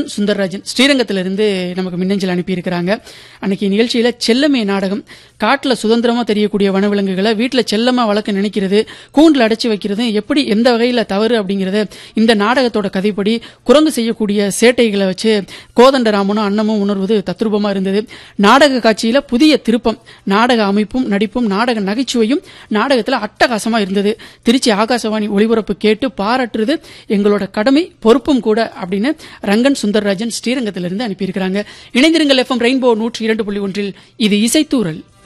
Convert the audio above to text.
ரங்கன் சுந்தர்ராஜன் ஸ்ரீரங்கத்திலிருந்து நமக்கு மின்னஞ்சல் அனுப்பியிருக்கிறாங்க அன்னைக்கு நிகழ்ச்சியில செல்லமே நாடகம் காட்டுல சுதந்திரமா தெரியக்கூடிய வனவிலங்குகளை வீட்டுல செல்லமா வளர்க்க நினைக்கிறது கூண்டில் அடைச்சு வைக்கிறது எப்படி எந்த வகையில தவறு அப்படிங்கறத இந்த நாடகத்தோட கதைப்படி குரங்கு செய்யக்கூடிய சேட்டைகளை வச்சு கோதண்டராமனும் அன்னமும் உணர்வது தத்ரூபமா இருந்தது நாடக காட்சியில புதிய திருப்பம் நாடக அமைப்பும் நடிப்பும் நாடக நகைச்சுவையும் நாடகத்துல அட்டகாசமா இருந்தது திருச்சி ஆகாசவாணி ஒளிபரப்பு கேட்டு பாராட்டுறது எங்களோட கடமை பொறுப்பும் கூட அப்படின்னு ரங்கன் சுந்தர்ராஜன் ஸ்ரீரங்கத்திலிருந்து அனுப்பியிருக்கிறாங்க இணைந்திருங்கள் எஃப்எம் ரெயின்போ நூற்றி இரண்டு புள்ளி ஒன்றில் இது இசைத்தூரல்